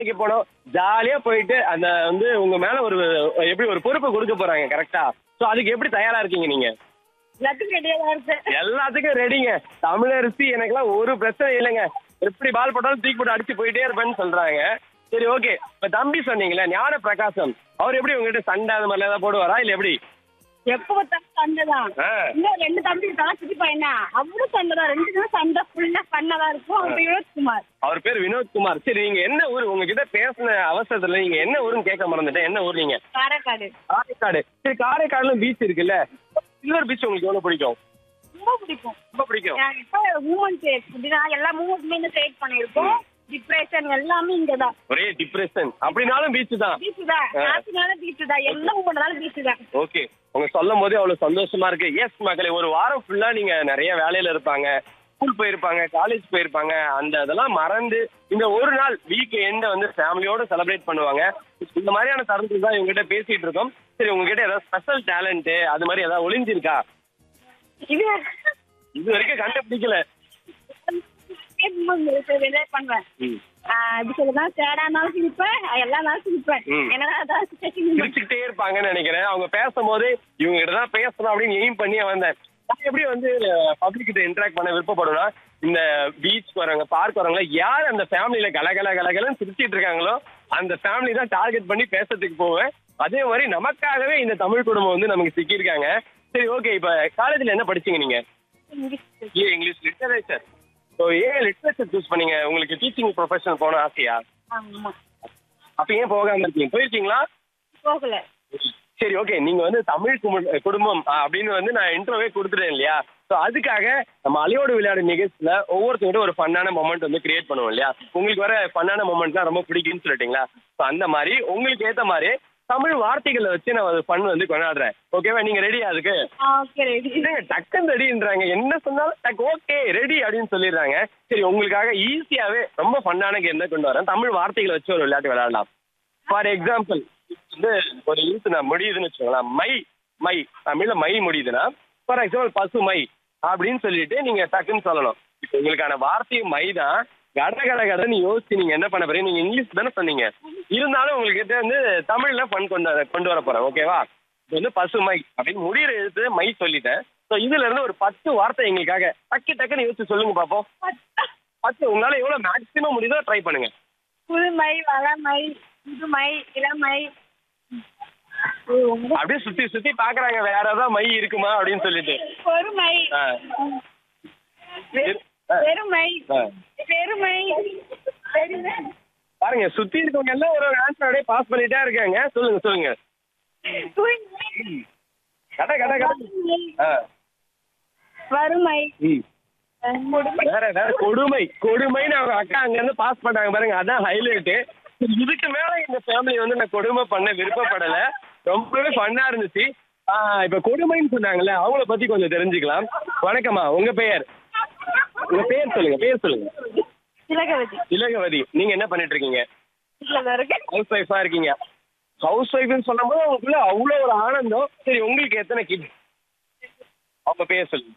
வேலைக்கு போனோம் ஜாலியா போயிட்டு அந்த வந்து உங்க மேல ஒரு எப்படி ஒரு பொறுப்பை கொடுக்க போறாங்க கரெக்டா சோ அதுக்கு எப்படி தயாரா இருக்கீங்க நீங்க எல்லாத்துக்கும் ரெடியா தான் இருக்கு எல்லாத்துக்கும் ரெடிங்க தமிழரசி எனக்கெல்லாம் ஒரு பிரச்சனை இல்லைங்க எப்படி பால் போட்டாலும் தூக்கி போட்டு அடிச்சு போயிட்டே இருப்பேன்னு சொல்றாங்க சரி ஓகே இப்ப தம்பி சொன்னீங்களே ஞான பிரகாசம் அவர் எப்படி உங்ககிட்ட சண்டை அந்த மாதிரி ஏதாவது போடுவாரா இல்ல எப்படி எப்ப பார்த்தாலும் சண்டை தான் ஆ. இன்னும் ரெண்டு தம்பி இருக்காங்க சித்தி பையனா அவரும் சண்டை தான் ரெண்டு பேரும் சண்டை ஃபுல்லா பண்ணதா இருக்கும் அவர் பேர் வினோத்குமார் அவர் பேர் வினோத்குமார் சரி நீங்க என்ன ஊர் உங்ககிட்ட பேசின அவசரத்துல நீங்க என்ன ஊருன்னு கேட்க மறந்துட்டேன் என்ன ஊர் நீங்க காரைக்காடு காரைக்காடு சரி காரைக்காடுல பீச் இருக்குல்ல சில்வர் பீச் உங்களுக்கு எவ்வளவு பிடிக்கும் ரொம்ப பிடிக்கும் ரொம்ப பிடிக்கும் எனக்கு இப்போ மூமெண்ட் எப்படின்னா எல்லா மூமெண்ட்டுமே இந்த கிரியேட் பண்ணியிருக்கோம் டிப்ரெஷன் எல்லாமே இங்க தான் ஒரே டிப்ரெஷன் அப்படின்னாலும் பீச் தான் பீச் தான் ஹாப்பினால பீச் தான் எல்லாம் மூமெண்ட்னாலும் பீச் தான் ஓகே உங்க சொல்லும் போதே அவ்வளவு சந்தோஷமா இருக்கு எஸ் மக்களே ஒரு வாரம் ஃபுல்லா நீங்க நிறைய வேலையில இருப்பாங்க ஸ்கூல் போயிருப்பாங்க காலேஜ் போயிருப்பாங்க அந்த இதெல்லாம் மறந்து இந்த ஒரு நாள் வீக் எண்ட வந்து ஃபேமிலியோட செலிப்ரேட் பண்ணுவாங்க இந்த மாதிரியான தருணத்துக்கு தான் இவங்ககிட்ட பேசிட்டு இருக்கோம் சரி உங்ககிட்ட ஏதாவது ஸ்பெஷல் டேலண்ட் அது மாதிரி ஏதாவது ஒளிஞ்சிருக்கா இது இது வரைக்கும் கண்டுபிடிக்கல ரிலேட் பண்ணுவேன் ம். ஆஹ் இப்படி சொல்லலாம் சேடா இருந்தாலும் சிரிப்பேன் எல்லா நாளும் சிரிப்பேன் ம். என்னடா அதான் situation சிரிச்சுக்கிட்டே இருப்பாங்கன்னு நினைக்கிறேன் அவங்க பேசும்போது இவங்க கிட்ட தான் பேசணும் அப்படின்னு எய்ம் பண்ணி வந்தேன் நான் எப்படி வந்து பப்ளிக் கிட்ட இன்டராக்ட் பண்ண விருப்பப்படும்னா இந்த பீச் வரவங்க பார்க் வரவங்க யார் அந்த ஃபேமிலியில கலகல கலகலன்னு சிரிச்சிட்டு இருக்காங்களோ அந்த ஃபேமிலி தான் டார்கெட் பண்ணி பேசுறதுக்கு போவேன் அதே மாதிரி நமக்காகவே இந்த தமிழ் குடும்பம் வந்து நமக்கு சிக்கியிருக்காங்க சரி ஓகே இப்ப காலேஜ்ல என்ன படிச்சீங்க நீங்க ஏ இங்கிலீஷ் லிட்டரேச்சர் ஸோ ஏன் லிட்டரேச்சர் சூஸ் பண்ணீங்க உங்களுக்கு டீச்சிங் ப்ரொஃபஷன் போன ஆசையா ஆமா அப்ப ஏன் போகாம இருக்கீங்க போயிருக்கீங்களா போகல சரி ஓகே நீங்க வந்து தமிழ் கும- குடும்பம் ஆ, அப்படின்னு வந்து நான் இன்ட்ரோவே கொடுத்துட்டேன் இல்லையா ஸோ அதுக்காக நம்ம அலையோடு விளையாடு நிகழ்ச்சியில ஒவ்வொருத்தவங்க ஒரு ஃபன்னான மொமெண்ட் வந்து கிரியேட் பண்ணுவோம் இல்லையா உங்களுக்கு வர ஃபன்னான மொமெண்ட்லாம் ரொம்ப பிடிக்கும்னு சொல்லிட்டீங்களா ஸோ அந்த மாதிரி உங்களுக்கு ஏத்த மாதிரி தமிழ் வார்த்தைகளை வச்சு நான் ஒரு ஃபன் வந்து கொண்டாடுறேன் ஓகேவா நீங்க ரெடி அதுக்கு ஓகே ரெடி என்னங்க டக்குன்னு ரெடின்றாங்க என்ன சொன்னாலும் டக் ஓகே ரெடி அப்படின்னு சொல்லிடுறாங்க சரி உங்களுக்காக ஈஸியாவே ரொம்ப ஃபன்னான கேம் தான் கொண்டு வரேன் தமிழ் வார்த்தைகளை வச்சு ஒரு விளையாட்டு விளையாடலாம் ஃபார் எக்ஸாம்பிள் வந்து ஒரு எழுத்து நான் முடியுதுன்னு வச்சுக்கோங்களேன் மை மை தமிழ்ல மை முடியுதுன்னா ஃபார் எக்ஸாம்பிள் பசு மை அப்படின்னு சொல்லிட்டு நீங்க டக்குன்னு சொல்லணும் இப்போ உங்களுக்கான வார்த்தையும் மை தான் கட கட கடன்னு யோசிச்சு நீங்க என்ன பண்ண போறீங்க நீங்க இங்கிலீஷ் தானே சொன்னீங்க இருந்தாலும் உங்களுக்கு வந்து தமிழ்ல ஃபன் கொண்டு வர கொண்டு வர போறேன் ஓகேவா இது வந்து பசுமை அப்படின்னு முடியிற எழுத்து மை சொல்லிட்டேன் ஸோ இதுல இருந்து ஒரு பத்து வார்த்தை எங்களுக்காக டக்கு டக்குன்னு யோசிச்சு சொல்லுங்க பாப்போம் பத்து உங்களால எவ்வளவு மேக்ஸிமம் முடியுதோ ட்ரை பண்ணுங்க புதுமை வளமை புதுமை இளமை அப்படியே சுத்தி சுத்தி பாக்குறாங்க வேற ஏதாவது மை இருக்குமா அப்படின்னு சொல்லிட்டு பொறுமை ஆ. வெ- பெருமை ஆ. பெருமை பெருமை பாருங்க சுத்தி இருக்கவங்க எல்லாம் ஒரு ஆன்சர் அப்படியே பாஸ் பண்ணிட்டே இருக்காங்க சொல்லுங்க சொல்லுங்க தூய்மை கட கட கட ஆ. வறுமை ம். கொடுமை வேற வேற கொடுமை கொடுமைன்னு அவங்க அக்கா அங்க இருந்து பாஸ் பண்ணாங்க பாருங்க அதான் ஹைலைட் இதுக்கு மேல இந்த ஃபேமிலி வந்து நான் கொடுமை பண்ண விருப்பப்படல ரொம்பவே ஃபன்னா இருந்துச்சு ஆ, இப்ப கொடுமைன்னு சொன்னாங்கல்ல அவங்கள பத்தி கொஞ்சம் தெரிஞ்சுக்கலாம் வணக்கம்மா உங்க பெயர் உங்க பேர் சொல்லுங்க பேர் சொல்லுங்க திலகவதி இலகவதி நீங்க என்ன பண்ணிட்டு இருக்கீங்க வீட்டில் தான் இருக்கேன் ஹவுஸ் ஒய்ஃபா இருக்கீங்க ஹவுஸ் ஒய்ஃப்னு சொல்லும்போது உங்களுக்குள்ள அவ்வளோ ஒரு ஆனந்தம் சரி உங்களுக்கு எத்தனை கிட் அவங்க பேர் சொல்லுங்க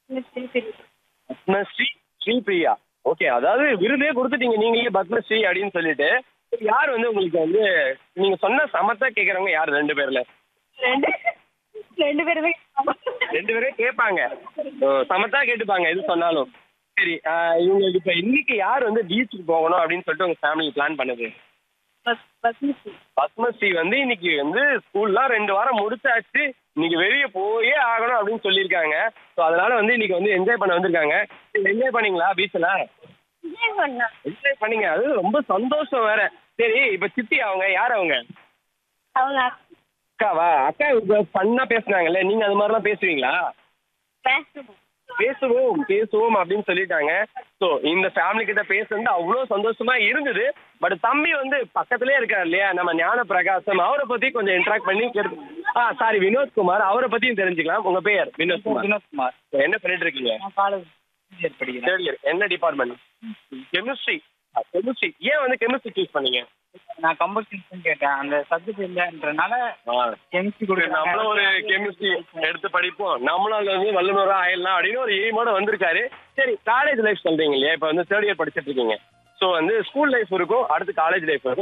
பத்மஸ்ரீ ஸ்ரீபிரியா ஓகே அதாவது விருதே கொடுத்துட்டீங்க நீங்களே பத்மஸ்ரீ அப்படின்னு சொல்லிட்டு சரி, யார் வந்து உங்களுக்கு வந்து நீங்க சொன்ன சமத்தா கேக்குறவங்க யார் ரெண்டு பேர்ல ரெண்டு ரெண்டு பேருமே ரெண்டு பேரே கேட்பாங்க ஓ, சமத்தா கேட்டுப்பாங்க எது சொன்னாலும் சரி ஆஹ், இவங்களுக்கு இப்ப இன்னைக்கு யார் வந்து பீச்சுக்கு போகணும் அப்படின்னு சொல்லிட்டு உங்க ஃபேமிலி பிளான் பண்ணுது பஸ் பஸ் பத்மஸ்ரீ வந்து இன்னைக்கு வந்து ஸ்கூல்லாம் ரெண்டு வாரம் முடிச்சாச்சு இன்னைக்கு வெளியே போயே ஆகணும் அப்படின்னு சொல்லியிருக்காங்க ஸோ அதனால வந்து இன்னைக்கு வந்து என்ஜாய் பண்ண வந்திருக்காங்க என்ஜாய் பண்ணீங்களா பீச்சில் விஜய் பண்ணா என்ஜாய் பண்ணீங்க அது ரொம்ப சந்தோஷம் வேற சரி இப்ப சித்தி அவங்க யார் அவங்க அவங்க அக்காவா அக்கா இப்ப பண்ணா பேசுனாங்கல்ல நீங்க அது மாதிரிலாம் பேசுவீங்களா பேசுவோம் பேசுவோம் பேசுவோம் அப்படின்னு சொல்லிட்டாங்க ஸோ இந்த ஃபேமிலி கிட்ட பேசுறது அவ்வளோ சந்தோஷமா இருந்தது பட் தம்பி வந்து பக்கத்துலயே இருக்காரு இல்லையா நம்ம ஞான பிரகாசம் அவரை பத்தி கொஞ்சம் இன்ட்ராக்ட் பண்ணி கேட்டு ஆ சாரி வினோத்குமார் அவரை பத்தியும் தெரிஞ்சுக்கலாம் உங்க பெயர் வினோத்குமார் வினோத்குமார் என்ன பண்ணிட்டு இருக்கீங்க நான் காலேஜ் இன்ஜினியர் படிக்கிறேன் தேர்ட் இயர் என்ன டிபார்ட்மெண்ட் கெமிஸ்ட்ரி கெமிஸ்ட்ரி ஏன் வந்து கெமிஸ்ட்ரி சூஸ் பண்ணீங்க நான் கம்பல்சரி கேட்டேன் அந்த சப்ஜெக்ட் இல்லைன்றனால கெமிஸ்ட்ரி சரி, நம்மளும் ஒரு கெமிஸ்ட்ரி எடுத்து படிப்போம் நம்மளும் அதுல வந்து வல்லுநரா ஆயிடலாம் அப்படின்னு ஒரு எய்மோட வந்திருக்காரு சரி காலேஜ் லைஃப் சொல்றீங்க இல்லையா இப்ப வந்து தேர்ட் இயர் படிச்சிட்டு இருக்கீங்க ஸோ வந்து ஸ்கூல் லைஃப் இருக்கும் அடுத்து காலேஜ் லைஃப் இருக்கும்